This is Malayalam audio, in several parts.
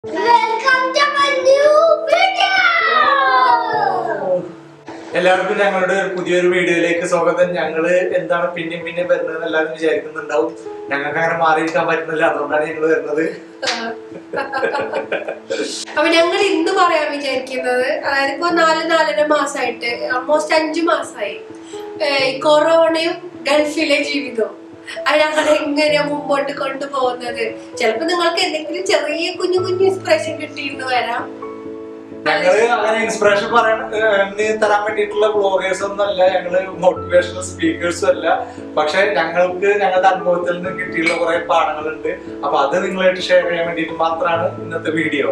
Welcome to my new video! എല്ലാവർക്കും ഞങ്ങളുടെ പുതിയൊരു വീഡിയോയിലേക്ക് സ്വാഗതം ഞങ്ങള് എന്താണ് പിന്നെയും പിന്നെ വരുന്നത് എല്ലാവരും വിചാരിക്കുന്നുണ്ടാവും ഞങ്ങൾക്ക് അങ്ങനെ മാറിയിരിക്കാൻ പറ്റുന്നില്ല അതുകൊണ്ടാണ് ഞങ്ങൾ വരുന്നത് അപ്പൊ ഞങ്ങൾ ഇന്ന് പറയാൻ വിചാരിക്കുന്നത് അതായത് ഇപ്പൊ നാല് നാലര മാസമായിട്ട് ഓൾമോസ്റ്റ് അഞ്ചു മാസമായി ഈ കൊറോണയും ഗൾഫിലെ ജീവിതവും അത് ഞങ്ങൾ എങ്ങനെയാ മുമ്പോട്ട് കൊണ്ടുപോകുന്നത് ചിലപ്പോ നിങ്ങൾക്ക് എന്തെങ്കിലും ചെറിയ കുഞ്ഞു കുഞ്ഞു ഇൻസ്പിറേഷൻ കിട്ടിയിരുന്നു വരാം ഞങ്ങള് അങ്ങനെ ഇൻസ്പിറേഷൻ പറയാൻ ഏഹ്, തരാൻ വേണ്ടിയിട്ടുള്ള ബ്ലോഗേഴ്സ് ഒന്നും അല്ല ഞങ്ങള് മോട്ടിവേഷണൽ സ്പീക്കേഴ്സും അല്ല പക്ഷെ ഞങ്ങൾക്ക് ഞങ്ങളുടെ അനുഭവത്തിൽ നിന്ന് കിട്ടിയുള്ള കുറെ പാഠങ്ങളുണ്ട് അപ്പൊ അത് നിങ്ങളായിട്ട് ഷെയർ ചെയ്യാൻ വേണ്ടിയിട്ട് മാത്രമാണ് ഇന്നത്തെ വീഡിയോ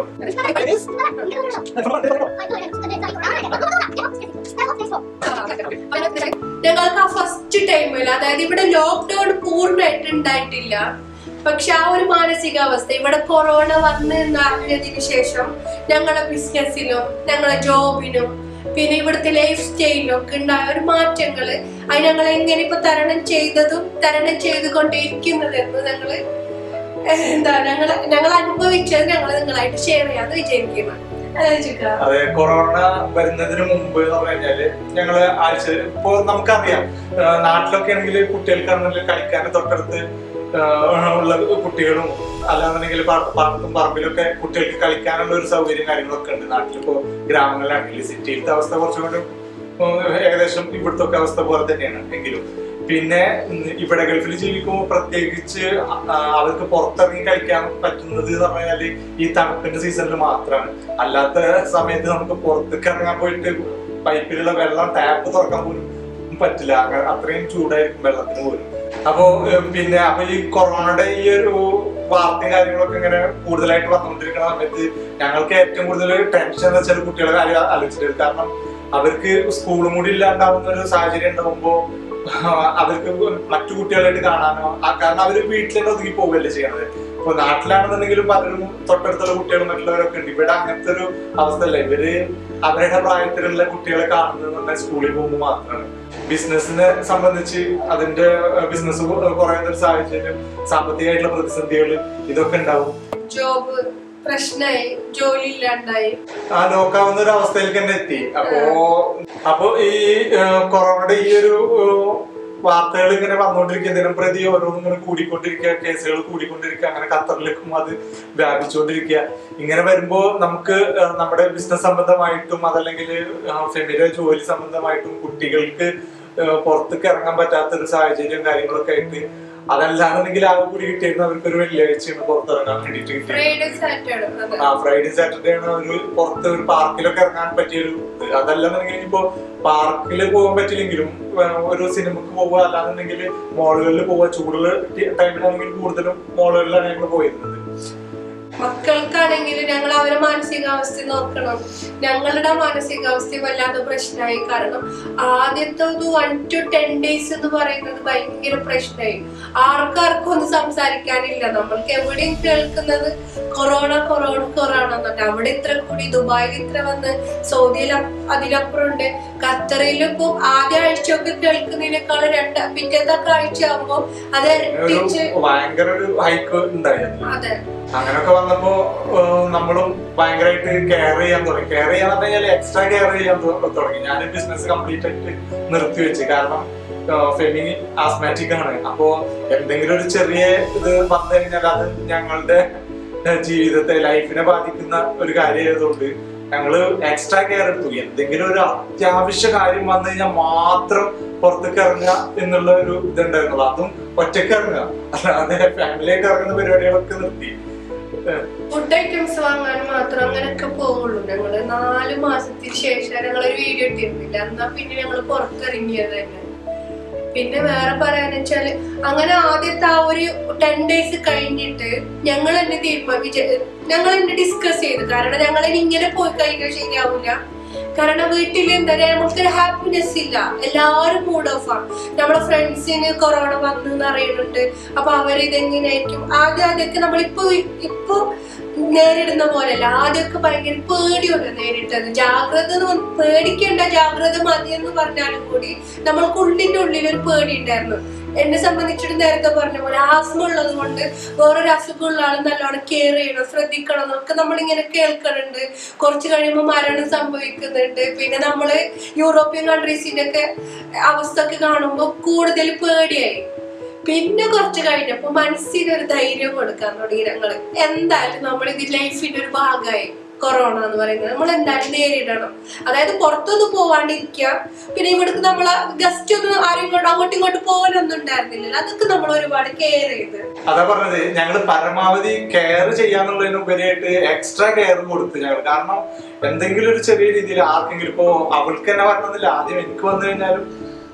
ഞങ്ങൾക്ക് ആ ഫസ്റ്റ് ടൈമിൽ അതായത് ഇവിടെ ലോക്ക്ഡൌൺ പൂർണ്ണമായിട്ട് ഉണ്ടായിട്ടില്ല പക്ഷെ ആ ഒരു മാനസികാവസ്ഥ ഇവിടെ കൊറോണ വന്ന് എന്നറിഞ്ഞതിന് ശേഷം ഞങ്ങളുടെ ബിസിനസ്സിലും ഞങ്ങളുടെ ജോബിനും പിന്നെ ഇവിടുത്തെ ലൈഫ് സ്റ്റൈലിലും ഒക്കെ ഉണ്ടായ ഒരു മാറ്റങ്ങള് അത് ഞങ്ങൾ എങ്ങനെ ഇപ്പൊ തരണം ചെയ്തതും തരണം ചെയ്തുകൊണ്ടിരിക്കുന്നതെന്ന് ഞങ്ങള് ഏഹ്, എന്താ ഞങ്ങൾ ഞങ്ങൾ അനുഭവിച്ചത് ഞങ്ങൾ നിങ്ങളായിട്ട് ഷെയർ ചെയ്യാന്ന് വിചാരിക്കുന്നു അതെ ചിക്ക അതെ കൊറോണ വരുന്നതിന് മുമ്പ് എന്ന് പറഞ്ഞു കഴിഞ്ഞാല് ഞങ്ങള് ആഴ്ച ഇപ്പൊ നമുക്കറിയാം ആ, നാട്ടിലൊക്കെ ആണെങ്കിൽ കുട്ടികൾക്കാണെങ്കിൽ കളിക്കാൻ തൊട്ടടുത്ത് ആ, ഉള്ള കുട്ടികളും അല്ലാന്നുണ്ടെങ്കിൽ പാട- പാടത്തും പറമ്പിലൊക്കെ കുട്ടികൾക്ക് കളിക്കാനുള്ള ഒരു സൗകര്യം കാര്യങ്ങളൊക്കെ ഉണ്ട് നാട്ടിലിപ്പോ ഗ്രാമങ്ങളിലാണെങ്കിൽ സിറ്റിയിലത്തെ അവസ്ഥ കുറച്ചും കൂടി ഉം, ഏകദേശം ഇവിടുത്തെ ഒക്കെ അവസ്ഥ പോലെ തന്നെയാണ് എങ്കിലും പിന്നെ ഉം, ഇവിടെ ഗൾഫിൽ ജീവിക്കുമ്പോൾ പ്രത്യേകിച്ച് ആ, അവർക്ക് പുറത്തിറങ്ങി കളിക്കാൻ പറ്റുന്നത് എന്ന് പറഞ്ഞാല് ഈ തണുപ്പിന്റെ സീസണിൽ മാത്രമാണ് അല്ലാത്ത സമയത്ത് നമുക്ക് പുറത്തേക്ക് ഇറങ്ങാൻ പോയിട്ട് പൈപ്പിലുള്ള വെള്ളം ടാപ്പ് തുറക്കാൻ പോലും പറ്റില്ല അങ്ങ- അത്രയും ചൂടായിരിക്കും വെള്ളത്തിന് പോലും അപ്പോ ഏഹ്, പിന്നെ അപ്പൊ ഈ കൊറോണയുടെ ഈ ഒരു വാർത്തയും കാര്യങ്ങളൊക്കെ ഇങ്ങനെ കൂടുതലായിട്ട് വന്നുകൊണ്ടിരിക്കുന്ന സമയത്ത് ഞങ്ങൾക്ക് ഏറ്റവും കൂടുതൽ ടെൻഷൻ എന്ന് വെച്ചാൽ കുട്ടികളുടെ കാര്യം ആലോചിച്ചിട്ട് കാരണം അവർക്ക് സ്കൂളും കൂടി ഇല്ലാണ്ടാവുന്ന ഒരു സാഹചര്യം ഉണ്ടാവുമ്പോ അവർക്ക് മറ്റു കുട്ടികളായിട്ട് കാണാനോ ആ- കാരണം അവര് വീട്ടിൽ തന്നെ ഒതുങ്ങി പോവുകയല്ലേ ചെയ്യണത് ഇപ്പൊ നാട്ടിലാണെന്നുണ്ടെങ്കിലും പലരും തൊട്ടടുത്തുള്ള കുട്ടികളും മറ്റുള്ളവരൊക്കെ ഉണ്ട് ഇവിടെ അങ്ങനത്തെ ഒരു അവസ്ഥയല്ല ഇവര് അവരുടെ പ്രായത്തിലുള്ള കുട്ടികളെ കാണുന്നത് തന്നെ സ്കൂളിൽ പോകുമ്പോൾ മാത്രമാണ് ബിസിനസിനെ സംബന്ധിച്ച് അതിന്റെ ബിസിനസ് കുറയുന്ന ഒരു സാഹചര്യം സാമ്പത്തികമായിട്ടുള്ള പ്രതിസന്ധികൾ ഇതൊക്കെ ഉണ്ടാവും ജോബ് പ്രശ്നമായി ജോലി ഇല്ലാണ്ടായി ആ ലോക്കാവുന്ന ഒരു അവസ്ഥയിലേക്ക് തന്നെ എത്തി അപ്പോ അപ്പോ ഈ ഏഹ്, കൊറോണയുടെ ഈ ഒരു ഏഹ്, വാർത്തകൾ ഇങ്ങനെ വന്നുകൊണ്ടിരിക്കുക ദിനം പ്രതി ഓരോന്നും ഇങ്ങനെ കൂടിക്കൊണ്ടിരിക്കുക കേസുകൾ കൂടിക്കൊണ്ടിരിക്കുക അങ്ങനെ ഖത്തറിലേക്കും അത് വ്യാപിച്ചുകൊണ്ടിരിക്കുക ഇങ്ങനെ വരുമ്പോ നമുക്ക് ഏഹ്, നമ്മുടെ ബിസിനസ് സംബന്ധമായിട്ടും അതല്ലെങ്കിൽ ഫെമിലെ ജോലി സംബന്ധമായിട്ടും കുട്ടികൾക്ക് ഏഹ്, പുറത്തേക്ക് ഇറങ്ങാൻ പറ്റാത്ത ഒരു സാഹചര്യം കാര്യങ്ങളൊക്കെ ആയിട്ട് അതല്ലാന്നുണ്ടെങ്കിൽ ആകെ കൂടി കിട്ടിയിരുന്ന അവർക്ക് ഒരു വെള്ളിയാഴ്ചയാണ് പുറത്തിറങ്ങാൻ വേണ്ടിയിട്ട് കിട്ടിയത് ഫ്രൈഡേ സാറ്റർഡേ അതെ ആ ഫ്രൈഡേ സാറ്റർഡേ ആണ് ഒരു പുറത്ത് ഒരു പാർക്കിലൊക്കെ ഇറങ്ങാൻ പറ്റിയ ഒരു ഇത് അതല്ലാന്നുണ്ടെങ്കിൽ ഇപ്പോ പാർക്കിൽ പോകാൻ പറ്റില്ലെങ്കിലും ആ, ഒരു സിനിമക്ക് പോവുക അല്ലാന്നുണ്ടെങ്കിൽ മോളുകളിൽ പോവുക ചൂടുള്ള ടൈമിലാണെങ്കിൽ കൂടുതലും മോളുകളിലാണ് ഞങ്ങൾ പോയിരുന്നത് മക്കൾക്കാണെങ്കിൽ ഞങ്ങൾ അവരെ മാനസികാവസ്ഥ നോക്കണം ഞങ്ങളുടെ മാനസികാവസ്ഥ വല്ലാതെ പ്രശ്നമായി കാരണം ആദ്യത്തെ ഒരു വൺ ടു ടെൻ ഡേയ്സ് എന്ന് പറയുന്നത് ഭയങ്കര പ്രശ്നമായി ആർക്കാർക്കും ഒന്നും സംസാരിക്കാനില്ല നമ്മൾക്ക് എവിടെയും കേൾക്കുന്നത് കൊറോണ കൊറോണ കൊറോണ എന്നിട്ട് അവിടെ ഇത്ര കൂടി ദുബായിൽ ഇത്ര വന്ന് സൗദിയിൽ അ- അതിലപ്പുറം ഉണ്ട് ഖത്തറിൽ ഇപ്പൊ ആദ്യ ആഴ്ചയൊക്കെ കേൾക്കുന്നതിനേക്കാൾ രണ്ട് പിറ്റേതൊക്കെ ആഴ്ച ആകുമ്പോ അത് ഒരു ഇരട്ടിച്ച് ഭയങ്കര ഒരു ഹൈക്ക് ഉണ്ടായിരുന്നു അതെ അങ്ങനൊക്കെ വന്നപ്പോ ഏഹ്, നമ്മളും ഭയങ്കരമായിട്ട് കെയർ ചെയ്യാൻ തുടങ്ങി കെയർ ചെയ്യാന്ന് പറഞ്ഞു കഴിഞ്ഞാൽ എക്സ്ട്രാ കെയർ ചെയ്യാൻ തു- തുടങ്ങി ഞാൻ ബിസിനസ് കംപ്ലീറ്റ് ആയിട്ട് നിർത്തി വെച്ച് കാരണം ഫെമി ആസ്മാറ്റിക് ആണ് അപ്പോ എന്തെങ്കിലും ഒരു ചെറിയ ഇത് വന്നു കഴിഞ്ഞാൽ അത് ഞങ്ങളുടെ ഏഹ്, ജീവിതത്തെ ലൈഫിനെ ബാധിക്കുന്ന ഒരു കാര്യമായതുകൊണ്ട് ഞങ്ങള് എക്സ്ട്രാ കെയർ എടുത്തു എന്തെങ്കിലും ഒരു അത്യാവശ്യ കാര്യം വന്നു കഴിഞ്ഞാൽ മാത്രം പുറത്തേക്ക് ഇറങ്ങുക എന്നുള്ള ഒരു ഇതുണ്ടായിരുന്നുള്ളൂ അതും ഒറ്റയ്ക്ക് ഇറങ്ങുക അല്ലാതെ ഫാമിലി ആയിട്ട് ഇറങ്ങുന്ന പരിപാടികളൊക്കെ നിർത്തി ഏഹ് ഫുഡ് ഐറ്റംസ് വാങ്ങാൻ മാത്രം അങ്ങനെയൊക്കെ പോവുള്ളൂ ഞങ്ങള് നാല് മാസത്തിന് ശേഷം ഞങ്ങൾ ഒരു വീഡിയോ ഇട്ടിരുന്നില്ല എന്നാ പിന്നെ ഞങ്ങൾ പുറത്തിറങ്ങിയത് തന്നെ പിന്നെ വേറെ പറയാന്ന് വെച്ചാല് അങ്ങനെ ആദ്യത്തെ ആ ഒരു ടെൻ ഡേയ്സ് കഴിഞ്ഞിട്ട് ഞങ്ങൾ തന്നെ തീരുമാനിച്ച ഞങ്ങൾ തന്നെ ഡിസ്കസ് ചെയ്തു കാരണം ഞങ്ങൾ ഇനി ഇങ്ങനെ പോയി കഴിഞ്ഞാൽ ശരിയാവില്ല കാരണം വീട്ടിൽ എന്താ പറയാ നമുക്കൊരു ഹാപ്പിനെസ് ഇല്ല എല്ലാവരും മൂഡ് ഓഫ് ആണ് നമ്മുടെ ഫ്രണ്ട്സിന് കൊറോണ വന്നു എന്ന് അറിയുന്നുണ്ട് അപ്പൊ അവരിതെങ്ങനെയായിരിക്കും ആദ്യം ആദ്യമൊക്കെ നമ്മളിപ്പോ ഇപ്പൊ നേരിടുന്ന പോലെയല്ല ആദ്യമൊക്കെ ഭയങ്കര പേടിയുണ്ട് നേരിട്ടത് ജാഗ്രത എന്ന് പറഞ്ഞ് പേടിക്കേണ്ട ജാഗ്രത മതി എന്ന് പറഞ്ഞാലും കൂടി നമ്മൾക്ക് ഉള്ളിന്റെ ഉള്ളിൽ ഒരു പേടി ഉണ്ടായിരുന്നു എന്നെ സംബന്ധിച്ചിട്ട് നേരത്തെ പറഞ്ഞ പോലെ ആസ്മ ഉള്ളത് കൊണ്ട് വേറൊരു അസുഖമുള്ള ആൾ നല്ലോണം കെയർ ചെയ്യണം ശ്രദ്ധിക്കണം എന്നൊക്കെ നമ്മളിങ്ങനെ കേൾക്കുന്നുണ്ട് കുറച്ച് കഴിയുമ്പോൾ മരണം സംഭവിക്കുന്നുണ്ട് പിന്നെ നമ്മള് യൂറോപ്യൻ കൺട്രീസിന്റെ ഒക്കെ അവസ്ഥ ഒക്കെ കാണുമ്പോൾ കൂടുതൽ പേടിയായി പിന്നെ കുറച്ച് കഴിഞ്ഞപ്പോ മനസ്സിനൊരു ധൈര്യം കൊടുക്കാൻ തുടങ്ങി ഞങ്ങള് എന്തായാലും നമ്മൾ ഇത് ലൈഫിന്റെ ഒരു ഭാഗമായി കൊറോണ എന്ന് പറയുന്നത് നമ്മൾ എന്തായാലും നേരിടണം അതായത് പുറത്തൊന്നും പോവാണ്ടിരിക്കുക പിന്നെ ഇവിടേക്ക് നമ്മൾ ഗസ്റ്റ് ഒന്നും ആരും ഇങ്ങോട്ട് അങ്ങോട്ടും ഇങ്ങോട്ട് പോകാനൊന്നും ഉണ്ടായിരുന്നില്ല അതൊക്കെ നമ്മൾ ഒരുപാട് കെയർ ചെയ്ത് അതാ പറഞ്ഞത് ഞങ്ങൾ പരമാവധി കെയർ ചെയ്യാന്നുള്ളതിന് ഉപരിയായിട്ട് എക്സ്ട്രാ കെയർ കൊടുത്തു ഞങ്ങൾ കാരണം എന്തെങ്കിലും ഒരു ചെറിയ രീതിയിൽ ആർക്കെങ്കിലും ഇപ്പോ അവൾക്ക് തന്നെ വരണമെന്നില്ല ആദ്യം എനിക്ക് വന്നു കഴിഞ്ഞാലും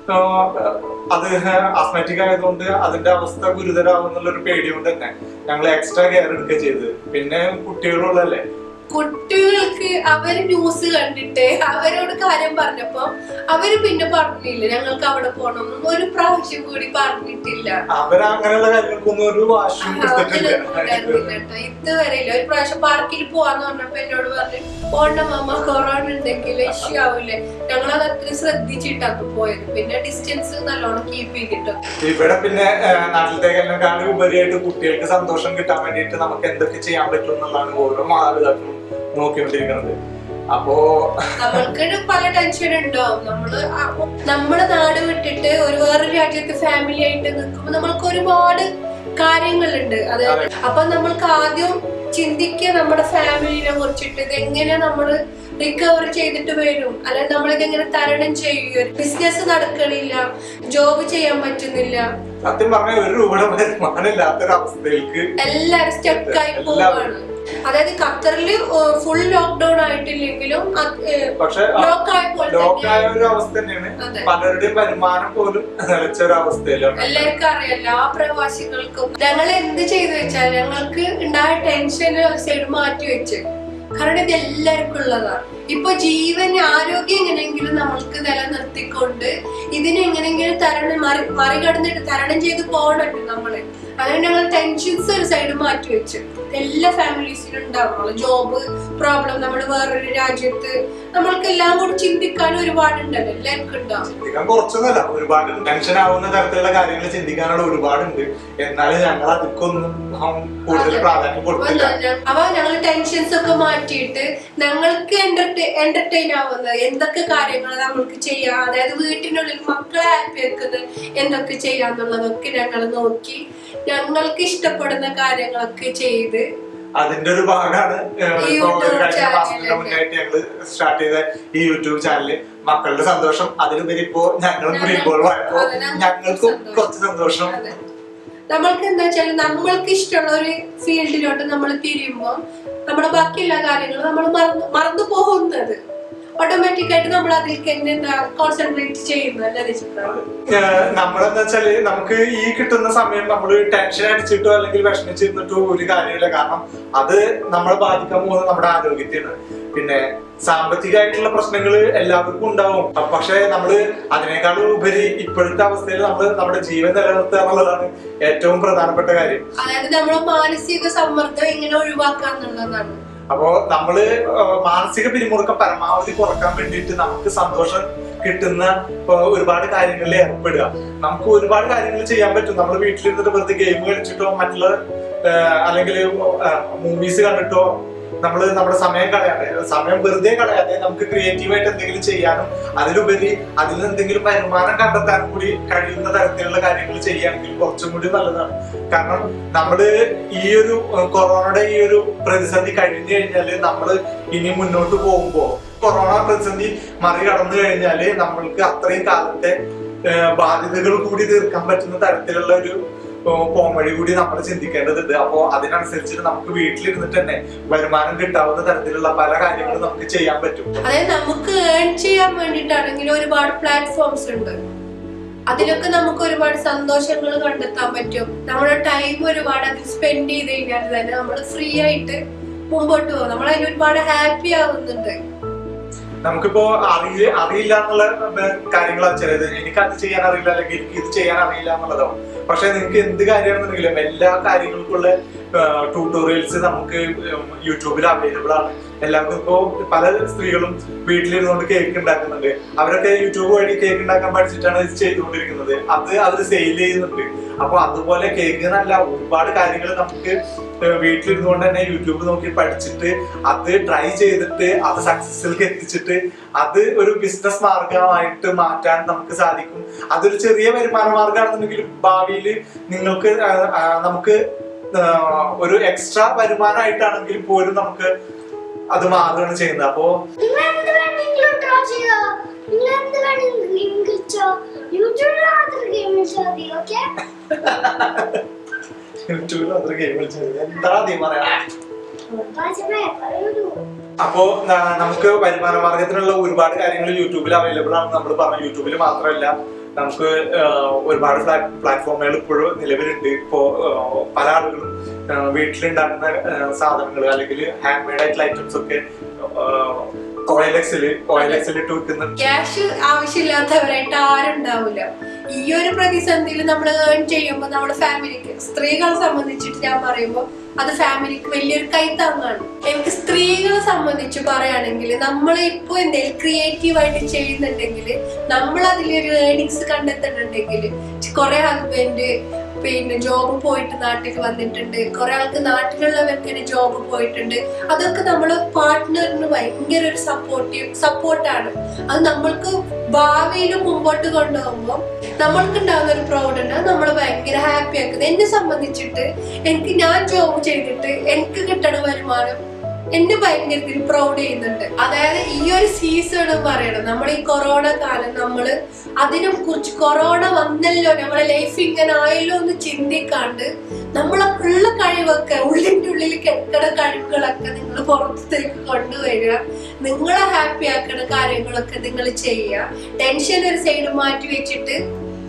ആഹ് അത് ആസ്മാറ്റിക് ആയതുകൊണ്ട് അതിന്റെ അവസ്ഥ ഗുരുതരാവുന്നുള്ള ഒരു പേടി കൊണ്ട് തന്നെ ഞങ്ങൾ എക്സ്ട്രാ കെയർ എടുക്കുക ചെയ്തത് പിന്നെ കുട്ടികളുള്ളതല്ലേ കുട്ടികൾക്ക് അവര് ന്യൂസ് കണ്ടിട്ട് അവരോട് കാര്യം പറഞ്ഞപ്പോ അവര് പിന്നെ പറഞ്ഞില്ല ഞങ്ങൾക്ക് അവിടെ പോകണമെന്നും ഒരു പ്രാവശ്യം കൂടി പറഞ്ഞിട്ടില്ല അവർ അങ്ങനെയുള്ള കാര്യങ്ങൾക്കൊന്നും ഒരു വാശിയും എടുത്തിട്ടില്ല അങ്ങനെയൊന്നും ഉണ്ടായിരുന്നില്ല കേട്ടോ ഇതുവരെ ഇല്ല ഒരു പ്രാവശ്യം പാർക്കിൽ പോവാന്ന് പറഞ്ഞപ്പോ എന്നോട് പറഞ്ഞു പോണ്ട മാമ കൊറോണ ഉണ്ടെങ്കിൽ ഇഷ്യൂ ആവില്ലേ ഞങ്ങൾ അത് അത്ര ശ്രദ്ധിച്ചിട്ടാണ് പോയത് പിന്നെ ഡിസ്റ്റൻസ് നല്ലോണം കീപ്പ് ചെയ്തിട്ട് ഇവിടെ പിന്നെ ആഹ് നാട്ടിലത്തേക്കെല്ലാം ഉപരിയായിട്ട് കുട്ടികൾക്ക് സന്തോഷം കിട്ടാൻ വേണ്ടിയിട്ട് നമുക്ക് എന്തൊക്കെ ചെയ്യാൻ പറ്റും എന്നുള്ളതാണ് ഓരോ മാതാപിതാക്കളും നോക്കിക്കൊണ്ടിരിക്കുന്നത് അപ്പോ നമ്മൾക്ക് പല ടെൻഷൻ ഉണ്ടാവും നമ്മള് ആ- നമ്മുടെ നാട് വിട്ടിട്ട് ഒരു വേറെ രാജ്യത്ത് ഫാമിലി ആയിട്ട് നിൽക്കുമ്പോൾ നമ്മൾക്ക് ഒരുപാട് കാര്യങ്ങളുണ്ട് അതായത് അപ്പൊ നമ്മൾക്ക് ആദ്യം ചിന്തിക്കുക നമ്മുടെ ഫാമിലിനെ കുറിച്ചിട്ട് ഇത് എങ്ങനെ നമ്മൾ റിക്കവർ ചെയ്തിട്ട് വരും അല്ലെങ്കിൽ നമ്മളിത് എങ്ങനെ തരണം ചെയ്യുക ബിസിനസ് നടക്കണില്ല ജോബ് ചെയ്യാൻ പറ്റുന്നില്ല സത്യം പറഞ്ഞ ഒരു രൂപയുടെ വരുമാനം ഇല്ലാത്തൊരവസ്ഥയിലേക്ക് എല്ലാരും സ്റ്റക്കായി പോവാണ് അതായത് ഖത്തറിൽ ഫുൾ ലോക്ക്ഡൌൺ ആയിട്ടില്ലെങ്കിലും പക്ഷെ ലോക്ക് ആയ പോലെ ലോക്കായ തന്നെയാണ്. ഒരു അവസ്ഥ തന്നെയാണ് അതെ പലരുടെയും വരുമാനം പോലും നിലച്ച ഒരു അവസ്ഥയിലാണ് എല്ലാവർക്കും അറിയാം എല്ലാ പ്രവാസികൾക്കും ഞങ്ങൾ എന്ത് ചെയ്തു വെച്ചാൽ ഞങ്ങൾക്ക് ഉണ്ടായ ടെൻഷൻ ഒരു സൈഡ് മാറ്റി വെച്ച് കാരണം ഇത് എല്ലാവർക്കും ഉള്ളതാണ് ഇപ്പൊ ജീവൻ ആരോഗ്യം എങ്ങനെയെങ്കിലും നമ്മൾക്ക് നിലനിർത്തിക്കൊണ്ട് ഇതിനെ എങ്ങനെയെങ്കിലും തരണം മറി മറികടന്നിട്ട് തരണം ചെയ്ത് പോകണല്ലോ നമ്മള് അങ്ങനെ ഞങ്ങൾ ടെൻഷൻസ് ഒരു സൈഡ് മാറ്റി വെച്ചു എല്ലാ ഫാമിലീസിനും ഉണ്ടാവുള്ളൂ ജോബ് പ്രോബ്ലം നമ്മൾ വേറൊരു രാജ്യത്ത് നമ്മൾക്ക് എല്ലാം കൂടി ചിന്തിക്കാൻ ഒരുപാടുണ്ടല്ലോ എല്ലാവർക്കും ഉണ്ടാവും ചിന്തിക്കാൻ കുറച്ചൊന്നുമല്ല ഒരുപാട് ടെൻഷൻ ആവുന്ന തരത്തിലുള്ള കാര്യങ്ങൾ ചിന്തിക്കാനുള്ള ഒരുപാടുണ്ട് എന്നാലും ഞങ്ങൾ അതിക്കൊന്നും കൂടുതൽ അതെ. പ്രാധാന്യം കൊടുത്തില്ല അപ്പൊ ഞങ്ങൾ ടെൻഷൻസ് ഒക്കെ മാറ്റിയിട്ട് ഞങ്ങൾക്ക് എന്റർടൈൻ ആവുന്ന എന്തൊക്കെ കാര്യങ്ങൾ നമ്മൾക്ക് ചെയ്യാം അതായത് വീട്ടിനുള്ളിൽ മക്കളെ ഹാപ്പി ആക്കുന്നത് എന്തൊക്കെ ചെയ്യാന്നുള്ളതൊക്കെ ഞങ്ങൾ നോക്കി ഞങ്ങൾക്ക് ഇഷ്ടപ്പെടുന്ന കാര്യങ്ങളൊക്കെ ചെയ്ത് അതിന്റെ ഒരു ഭാഗമാണ് ഏഹ്, ഈ ഇപ്പൊ ഒരു യൂട്യൂബ് കഴിഞ്ഞ മാസത്തിന് ചാനലൊക്കെ. മുന്നായിട്ട് ഞങ്ങള് സ്റ്റാർട്ട് ചെയ്ത ഈ യൂട്യൂബ് ചാനല് മക്കളുടെ സന്തോഷം അതിലുപരി ഇപ്പോ ഞങ്ങളും കൂടി ഞങ്ങൾ- ഇൻവോൾവ് ആയപ്പോ അതെ, ഞങ്ങൾക്ക് ഞങ്ങൾക്കും സന്തോഷം. കുറച്ച് സന്തോഷം അതെ. നമ്മൾക്ക് എന്താ വെച്ചാൽ നമ്മൾക്ക് ഇഷ്ടമുള്ള ഒരു ഫീൽഡിലോട്ട് നമ്മൾ തിരിയുമ്പോൾ നമ്മുടെ ബാക്കിയുള്ള കാര്യങ്ങൾ നമ്മൾ മറന്നു മറന്നു പോകുന്നത് ഓട്ടോമാറ്റിക് ആയിട്ട് നമ്മൾ അതിലേക്ക് തന്നെ എന്താ കോൺസെൻട്രേറ്റ് ചെയ്യുന്നു അല്ലേ രചിക്കുന്നത് ഏഹ് നമ്മളെന്താ വെച്ചാല് നമുക്ക് ഈ കിട്ടുന്ന സമയം നമ്മൾ ടെൻഷൻ അടിച്ചിട്ടോ അല്ലെങ്കിൽ വിഷമിച്ചിരുന്നിട്ടോ ഒരു കാര്യമില്ല കാരണം അത് നമ്മളെ ബാധിക്കാൻ പോകുന്നത് നമ്മുടെ ആരോഗ്യത്തെയാണ് പിന്നെ സാമ്പത്തികമായിട്ടുള്ള പ്രശ്നങ്ങൾ എല്ലാവർക്കും ഉണ്ടാവും അ- പക്ഷെ നമ്മള് അതിനേക്കാളും ഉപരി ഇപ്പോഴത്തെ അവസ്ഥയിൽ നമ്മൾ നമ്മുടെ ജീവൻ നിലനിർത്തുക എന്നുള്ളതാണ് ഏറ്റവും പ്രധാനപ്പെട്ട കാര്യം അതായത് നമ്മുടെ മാനസിക സമ്മർദ്ദം എങ്ങനെ ഒഴിവാക്കുക എന്നുള്ളതാണ് അപ്പോ നമ്മള് ഏഹ് മാനസിക പിരിമുറുക്കം പരമാവധി കുറക്കാൻ വേണ്ടിയിട്ട് നമുക്ക് സന്തോഷം കിട്ടുന്ന ഏഹ് ഒരുപാട് കാര്യങ്ങളിൽ ഏർപ്പെടുക നമുക്ക് ഒരുപാട് കാര്യങ്ങൾ ചെയ്യാൻ പറ്റും നമ്മൾ വീട്ടിലിരുന്നിട്ട് വെറുതെ ഗെയിം കളിച്ചിട്ടോ മറ്റുള്ള ഏഹ് അല്ലെങ്കിൽ മൂവീസ് കണ്ടിട്ടോ നമ്മൾ നമ്മുടെ സമയം കളയാതെ സമയം വെറുതെ കളയാതെ നമുക്ക് ക്രിയേറ്റീവായിട്ട് എന്തെങ്കിലും ചെയ്യാനും അതിലുപരി അതിൽ നിന്ന് എന്തെങ്കിലും വരുമാനം കണ്ടെത്താനും കൂടി കഴിയുന്ന തരത്തിലുള്ള കാര്യങ്ങൾ ചെയ്യുകയാണെങ്കിൽ കുറച്ചും കൂടി നല്ലതാണ് കാരണം നമ്മള് ഈ ഒരു ഏഹ്, കൊറോണയുടെ ഈ ഒരു പ്രതിസന്ധി കഴിഞ്ഞു കഴിഞ്ഞാല് നമ്മള് ഇനി മുന്നോട്ട് പോകുമ്പോ കൊറോണ പ്രതിസന്ധി മറികടന്നു കഴിഞ്ഞാല് നമ്മൾക്ക് അത്രയും കാലത്തെ ഏഹ്, ബാധ്യതകൾ കൂടി തീർക്കാൻ പറ്റുന്ന തരത്തിലുള്ള ഒരു ഏഹ്, പോംവഴി കൂടി നമ്മൾ ചിന്തിക്കേണ്ടതുണ്ട് അപ്പോ അതിനനുസരിച്ചിട്ട് നമുക്ക് വീട്ടിലിരുന്നിട്ട് തന്നെ വരുമാനം കിട്ടാവുന്ന തരത്തിലുള്ള പല കാര്യങ്ങളും നമുക്ക് ചെയ്യാൻ പറ്റും അതായത് നമുക്ക് ഏൺ ചെയ്യാൻ വേണ്ടിയിട്ടാണെങ്കിൽ ഒരുപാട് പ്ലാറ്റ്ഫോംസ് ഉണ്ട് അതിലൊക്കെ നമുക്ക് ഒരുപാട് സന്തോഷങ്ങൾ കണ്ടെത്താൻ പറ്റും നമ്മുടെ ടൈം ഒരുപാട് അതിൽ സ്പെൻഡ് ചെയ്ത് കഴിഞ്ഞാൽ തന്നെ നമ്മൾ ഫ്രീ ആയിട്ട് മുമ്പോട്ട് പോകും നമ്മൾ അതിൽ ഒരുപാട് ഹാപ്പി ആവുന്നുണ്ട് നമുക്കിപ്പോ അറിയില്ല അറിയില്ല എന്നുള്ള കാര്യങ്ങളാണ് ചിലത് എനിക്ക് അത് ചെയ്യാൻ അറിയില്ല അല്ലെങ്കിൽ എനിക്ക് ഇത് ചെയ്യാൻ അറിയില്ല എന്നുള്ളതാവും പക്ഷെ നിങ്ങൾക്ക് എന്ത് കാര്യമാണെന്നുണ്ടെങ്കിലും എല്ലാ കാര്യങ്ങൾക്കുള്ള ട്യൂട്ടോറിയൽസ് നമുക്ക് യൂട്യൂബിൽ അവൈലബിൾ ആണ് എല്ലാവർക്കും ഇപ്പോൾ പല സ്ത്രീകളും വീട്ടിലിരുന്നുകൊണ്ട് കേക്ക് ഉണ്ടാക്കുന്നുണ്ട് അവരൊക്കെ യൂട്യൂബ് വഴി കേക്ക് ഉണ്ടാക്കാൻ പഠിച്ചിട്ടാണ് ഇത് ചെയ്തുകൊണ്ടിരിക്കുന്നത് അത് അവർ സെയിൽ ചെയ്യുന്നുണ്ട് അപ്പൊ അതുപോലെ കേക്ക് എന്നല്ല ഒരുപാട് കാര്യങ്ങൾ നമുക്ക് ഏഹ് വീട്ടിലിരുന്നുകൊണ്ട് തന്നെ യൂട്യൂബ് നോക്കി പഠിച്ചിട്ട് അത് ട്രൈ ചെയ്തിട്ട് അത് സക്സസിലേക്ക് എത്തിച്ചിട്ട് അത് ഒരു ബിസിനസ് മാർഗമായിട്ട് മാറ്റാൻ നമുക്ക് സാധിക്കും അതൊരു ചെറിയ വരുമാന മാർഗമാണെന്നുണ്ടെങ്കിൽ ഭാവിയിൽ നിങ്ങൾക്ക് ആ, ആ, നമുക്ക് ആ, ഒരു എക്സ്ട്രാ വരുമാനമായിട്ടാണെങ്കിൽ പോലും നമുക്ക് അത് മാറുകയാണ് ചെയ്യുന്നത് അപ്പോ നിങ്ങൾ എന്ത് വേണമെങ്കിലും ഡ്രോ ചെയ്തോ നിങ്ങൾ എന്ത് വേണമെങ്കിലും കളിച്ചോ യൂട്യൂബിൽ മാത്രം ഗെയിം കളിച്ചാൽ മതി ഓക്കെ യൂട്യൂബിൽ അത്ര ഗെയിം കളിച്ചത് എന്താ നീ പറയാ പാചകമേ പറയൂലൂ അപ്പോ ന- നമുക്ക് വരുമാന മാർഗത്തിനുള്ള ഒരുപാട് കാര്യങ്ങൾ യൂട്യൂബിൽ അവൈലബിൾ ആണ് നമ്മൾ പറഞ്ഞു യൂട്യൂബിൽ മാത്രമല്ല നമുക്ക് ആഹ്, ഒരുപാട് പ്ലാറ്റ്ഫോമുകൾ ഇപ്പോഴും നിലവിലുണ്ട് ഇപ്പോ ആഹ്, പല ആളുകളും ആഹ്, വീട്ടിലുണ്ടാക്കുന്ന സാധനങ്ങൾ അല്ലെങ്കിൽ ഹാൻഡ് മെയ്ഡ് ആയിട്ടുള്ള ഐറ്റംസ് ഒക്കെ ഓയിൽ എക്സില് ഓയിൽ എക്സിൽ ഇട്ട് വിൽക്കുന്നുണ്ട് ക്യാഷ് ആവശ്യമില്ലാത്തവരായിട്ട് ആരും ഉണ്ടാവില്ല ഈ ഒരു പ്രതിസന്ധിയിൽ നമ്മൾ ഏൺ ചെയ്യുമ്പോൾ നമ്മുടെ ഫാമിലിക്ക് സ്ത്രീകളെ സംബന്ധിച്ചിട്ട് ഞാൻ പറയുമ്പോൾ അത് ഫാമിലിക്ക് വലിയൊരു കൈത്താങ്ങാണ് എനിക്ക് സ്ത്രീകളെ സംബന്ധിച്ച് പറയുകയാണെങ്കിൽ നമ്മൾ ഇപ്പോൾ എന്തെങ്കിലും ക്രിയേറ്റീവ് ആയിട്ട് ചെയ്യുന്നുണ്ടെങ്കിൽ നമ്മൾ അതിലൊരു ഏണിങ്സ് കണ്ടെത്തുന്നുണ്ടെങ്കിൽ കുറെ ഹസ്ബൻഡ് പിന്നെ ജോബ് പോയിട്ട് നാട്ടിൽ വന്നിട്ടുണ്ട് കുറെ ആൾക്ക് നാട്ടിലുള്ളവർക്ക് തന്നെ ജോബ് പോയിട്ടുണ്ട് അതൊക്കെ നമ്മൾ പാർട്ട്ണറിന് ഭയങ്കര ഒരു സപ്പോർട്ടീവ് സപ്പോർട്ടാണ് അത് നമ്മൾക്ക് ഭാവിയിൽ മുമ്പോട്ട് കൊണ്ടുപോകുമ്പോൾ നമ്മൾക്ക് ഉണ്ടാകുന്ന ഒരു പ്രൗഡ് ഉണ്ട് അത് നമ്മൾ ഭയങ്കര ഹാപ്പി ആക്കുന്നത് എന്നെ സംബന്ധിച്ചിട്ട് എനിക്ക് ഞാൻ ജോബ് ചെയ്തിട്ട് എനിക്ക് കിട്ടണ വരുമാനം എന്നെ ഭയങ്കര പ്രൗഡ് ചെയ്യുന്നുണ്ട് അതായത് ഈ ഒരു സീസൺ പറയണം നമ്മൾ ഈ കൊറോണ കാലം നമ്മള് അതിനെ കുറിച്ച് കൊറോണ വന്നല്ലോ നമ്മളെ ലൈഫ് ഇങ്ങനെ ആയല്ലോ എന്ന് ചിന്തിക്കാണ്ട് നമ്മളെ ഉള്ള കഴിവൊക്കെ ഉള്ളിന്റെ ഉള്ളിൽ കിടക്കണ കഴിവുകളൊക്കെ നിങ്ങൾ പുറത്തേക്ക് കൊണ്ടുവരിക നിങ്ങളെ ഹാപ്പി ആക്കണ കാര്യങ്ങളൊക്കെ നിങ്ങൾ ചെയ്യുക ടെൻഷൻ ഒരു സൈഡ് മാറ്റി വെച്ചിട്ട്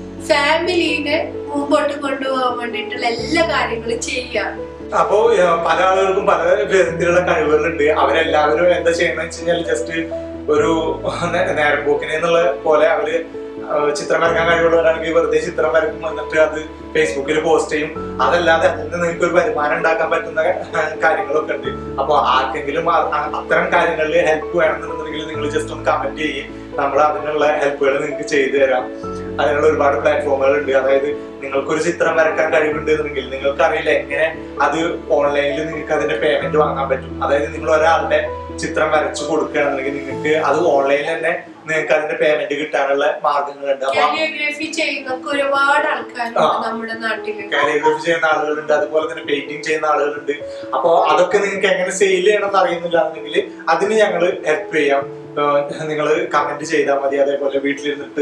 ഫാമിലീനെ മുമ്പോട്ട് കൊണ്ടുപോകാൻ വേണ്ടിയിട്ടുള്ള എല്ലാ കാര്യങ്ങളും ചെയ്യുക അപ്പോ ഏഹ്, പല ആളുകൾക്കും പല വിധത്തിലുള്ള കഴിവുകളുണ്ട് അവരെല്ലാവരും എന്താ ചെയ്യണമെന്ന് വെച്ച് കഴിഞ്ഞാൽ ജസ്റ്റ് ഒരു നേ- നേരപ്പോക്കിനെ എന്നുള്ള പോലെ അവര് ഏഹ്, ചിത്രം വരക്കാൻ കഴിവുള്ളവരാണെങ്കിൽ വെറുതെ ചിത്രം വരക്കും എന്നിട്ട് അത് ഫേസ്ബുക്കിൽ പോസ്റ്റ് ചെയ്യും അതല്ലാതെ അതിൽ നിന്ന് നിങ്ങൾക്ക് ഒരു വരുമാനം ഉണ്ടാക്കാൻ പറ്റുന്ന ഏഹ്, കാര്യങ്ങളൊക്കെ ഉണ്ട് അപ്പൊ ആർക്കെങ്കിലും ആ- ആ- അത്തരം കാര്യങ്ങളിൽ ഹെൽപ്പ് വേണമെന്നുണ്ടെങ്കിൽ നിങ്ങൾ ജസ്റ്റ് ഒന്ന് കമന്റ് ചെയ്യും നമ്മൾ അതിനുള്ള ഹെൽപ്പുകൾ നിങ്ങൾക്ക് ചെയ്തു തരാം അതിനുള്ള ഒരുപാട് പ്ലാറ്റ്ഫോമുകൾ ഉണ്ട് അതായത് നിങ്ങൾക്കൊരു ചിത്രം വരക്കാൻ കഴിവുണ്ട് എന്നുണ്ടെങ്കിൽ നിങ്ങൾക്ക് അറിയില്ല എങ്ങനെ അത് ഓൺലൈനിൽ നിങ്ങൾക്ക് അതിന്റെ പേയ്മെന്റ് വാങ്ങാൻ പറ്റും അതായത് നിങ്ങൾ ഒരാളുടെ ചിത്രം വരച്ചു കൊടുക്കുകയാണെന്നുണ്ടെങ്കിൽ നിങ്ങൾക്ക് അത് ഓൺലൈനിൽ തന്നെ നിങ്ങൾക്ക് അതിന്റെ പേയ്മെന്റ് കിട്ടാനുള്ള മാർഗങ്ങളുണ്ട് അപ്പൊ കാലിയോഗ്രാഫി ചെയ്യുന്നൊക്കെ ഒരുപാട് ആൾക്കാരുണ്ട് ആ. നമ്മുടെ നാട്ടില് കാലിയോഗ്രഫി ചെയ്യുന്ന ആളുകളുണ്ട് അതുപോലെ തന്നെ പെയിന്റിങ് ചെയ്യുന്ന ആളുകളുണ്ട് അപ്പോ അതൊക്കെ നിങ്ങൾക്ക് എങ്ങനെ സെയിൽ ചെയ്യണം എന്ന് അറിയുന്നില്ല എന്നുണ്ടെങ്കിൽ അതിന് ഞങ്ങൾ ഹെൽപ്പ് ചെയ്യാം നിങ്ങൾ കമന്റ് ചെയ്താൽ മതി അതേപോലെ വീട്ടിലിരുന്നിട്ട്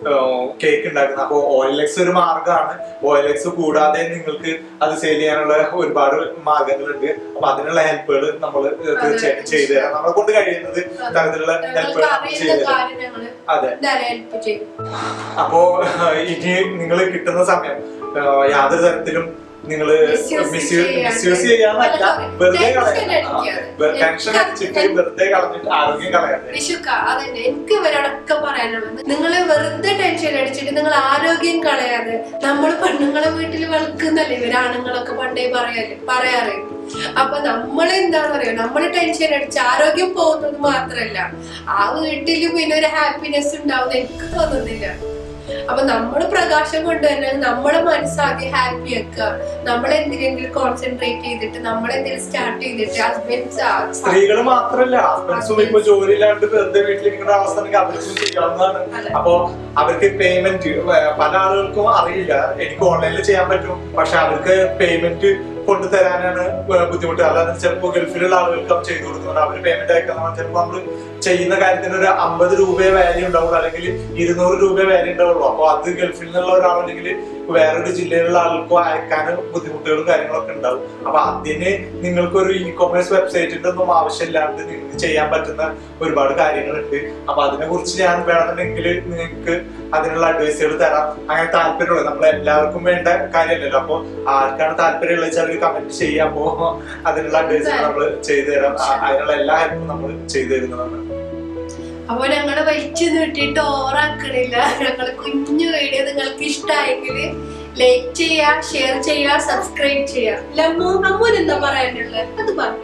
കേക്ക് ഉണ്ടാക്കുന്ന അപ്പോൾ ഓയിലെക്സ് ഒരു മാർഗമാണ് ഓയിലെക്സ് കൂടാതെ നിങ്ങൾക്ക് അത് സെയിൽ ചെയ്യാനുള്ള ഒരുപാട് മാർഗങ്ങളുണ്ട് അപ്പൊ അതിനുള്ള ഹെൽപ്പുകൾ നമ്മൾ തീർച്ചയായിട്ടും ചെയ്തു തരാം നമ്മളെ കൊണ്ട് കഴിയുന്നത് തരത്തിലുള്ള ഞങ്ങൾക്ക് ഹെൽപ്പുകൾ അറിയുന്ന ചെയ്തു തരാം കാര്യം ഞങ്ങള് അതെ എന്തായാലും ഹെൽപ്പ് ചെയ്യും അപ്പോ ഇനി നിങ്ങൾ കിട്ടുന്ന സമയം ആ, യാതൊരു തരത്തിലും നിങ്ങൾ Misuse ചെയ്യാണ്ട്. മിസ്യൂസ് ചെയ്യാന്നല്ല അല്ല, വെറുതെ tension കളയാം അടിക്കാതെ. ടെൻഷൻ അടിച്ചിട്ട് വെറുതെ കളഞ്ഞിട്ട് ആരോഗ്യം കളയാതെ വിഷുക്ക അതന്നെ എനിക്ക് ഇവരോടൊക്കെ പറയാനുള്ളത് നിങ്ങൾ വെറുതെ ടെൻഷൻ അടിച്ചിട്ട് നിങ്ങൾ ആരോഗ്യം കളയാതെ നമ്മൾ പെണ്ണുങ്ങളെ വീട്ടിൽ വെളുക്കുന്നല്ലേ ഇവരാണുങ്ങളൊക്കെ പണ്ടേ പറയാല് പറയാറ് അപ്പൊ നമ്മൾ എന്താന്ന് പറയാ നമ്മൾ ടെൻഷൻ അടിച്ച് ആരോഗ്യം പോകുന്നത് മാത്രല്ല ആ വീട്ടിൽ പിന്നെ ഒരു ഹാപ്പിനെസ് ഉണ്ടാവുന്ന എനിക്ക് തോന്നുന്നില്ല അപ്പൊ നമ്മൾ പ്രകാശം കൊണ്ടുവരുന്നത് നമ്മുടെ മനസ്സാദ്യം ഹാപ്പി ആക്കുക നമ്മൾ എന്തിനെങ്കിലും കോൺസെൻട്രേറ്റ് ചെയ്തിട്ട് നമ്മൾ എന്തെങ്കിലും സ്റ്റാർട്ട് ചെയ്തിട്ട് ഹസ്ബൻഡ്സ് സ്ത്രീകൾ മാത്രല്ല ഹസ്ബൻഡ്സും ഇപ്പൊ ജോലിയില്ലാണ്ട് വെറുതെ വീട്ടിലിരിക്കുന്ന അവസ്ഥ ഉണ്ടെങ്കിൽ അവർക്കും ചെയ്യാവുന്നതാണ് അതെ. അപ്പോ അവർക്ക് പേയ്മെന്റ് പല ആളുകൾക്കും അറിയില്ല എനിക്ക് ഓൺലൈനിൽ ചെയ്യാൻ പറ്റും പക്ഷെ അവർക്ക് പേയ്മെന്റ് കൊണ്ടുതരാനാണ് ബുദ്ധിമുട്ട് അല്ലാതെ ചിലപ്പോൾ ഗൾഫിലുള്ള ആളുകൾക്ക് അവർ ചെയ്തു കൊടുക്കുന്നുണ്ട് അവർ പേയ്മെന്റ് അയക്കുന്ന ചിലപ്പോൾ നമ്മൾ ചെയ്യുന്ന കാര്യത്തിന് ഒരു അമ്പത് രൂപയെ വാല്യൂ ഉണ്ടാവുള്ളൂ അല്ലെങ്കിൽ ഇരുന്നൂറ് രൂപയെ വാല്യൂ ഉണ്ടാവുള്ളൂ അപ്പൊ അത് ഗൾഫിൽ നിന്നുള്ള ഒരാളല്ലെങ്കിൽ വേറൊരു ജില്ലയിലുള്ള ആൾക്കോ അയക്കാൻ ബുദ്ധിമുട്ടുകളും കാര്യങ്ങളൊക്കെ ഉണ്ടാവും അപ്പൊ അതിന് നിങ്ങൾക്കൊരു ഇ കൊമേഴ്സ് വെബ്സൈറ്റിന്റെ ഒന്നും ആവശ്യമില്ലാണ്ട് നിങ്ങൾക്ക് ചെയ്യാൻ പറ്റുന്ന ഒരുപാട് കാര്യങ്ങളുണ്ട് അപ്പൊ അതിനെ കുറിച്ച് ഞാൻ വേണമെന്നുണ്ടെങ്കിൽ നിങ്ങൾക്ക് അതിനുള്ള അഡ്വൈസുകൾ തരാം അങ്ങനെ താല്പര്യമുള്ളത് നമ്മൾ എല്ലാവർക്കും വേണ്ട കാര്യമല്ലല്ലോ അപ്പൊ ആർക്കാണ് താല്പര്യമുള്ളത് വെച്ചാൽ അവർ കമന്റ് ചെയ്യാം അപ്പോ അതിനുള്ള അഡ്വൈസുകൾ നമ്മൾ ചെയ്തു തരാം ആ- അതിനുള്ള എല്ലാ ഹെൽപ്പും നമ്മൾ ചെയ്തു തരുന്നതാണ് അപ്പൊ ഞങ്ങള് വലിച്ചു നീട്ടിയിട്ട് ഓറാക്കണില്ല ഞങ്ങള് കുഞ്ഞു വീഡിയോ നിങ്ങൾക്ക് ഇഷ്ടമായെങ്കിൽ ലൈക്ക് ചെയ്യുക ഷെയർ ചെയ്യുക സബ്സ്ക്രൈബ് ചെയ്യുക ലമ്മു അമ്മൂന് എന്താ പറയാനുള്ളത് അത് പറഞ്ഞു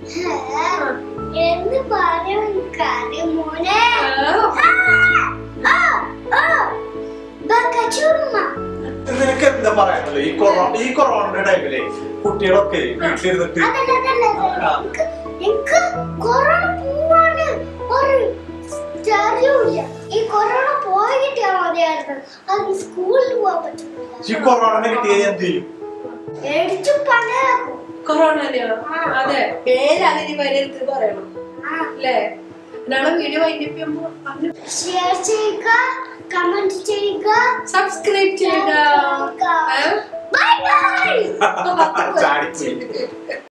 എന്ന് പറയാൻ കാര്യം മോനെ ആ, ആ, ബക്കച്ചുമ്മ. നിനക്ക് എന്താ പറയാനുള്ളത് ഈ കൊറോണ ഈ കൊറോണയുടെ ടൈമിലെ കുട്ടികളൊക്കെ വീട്ടിലിരുന്നിട്ട് അതല്ല, അതല്ല, അതല്ല. ആ. എനിക്ക് എനിക്ക് കൊറോണ പോവാണ് ഒരു അറിയൂല ഈ കൊറോണ പോയിട്ടാ മതിയായിരുന്നു അത് സ്കൂളിൽ പോകാൻ പറ്റുന്നില്ല ഈ കൊറോണ കിട്ടിയാൽ എന്ത് ചെയ്യും മേടിച്ചു പലർക്കും കൊറോണയോ അതെ പേരതിന് വരരുത് പറയണം ആ അല്ലേ നാളെ വീഡിയോ വൈകിപ്പിക്കുമ്പോ പറഞ്ഞു ഷെയർ ചെയ്യുക കമന്റ് ചെയ്യുക സബ്സ്ക്രൈബ് ചെയ്യുക ഏ? Bye bye ചാടിപ്പോയി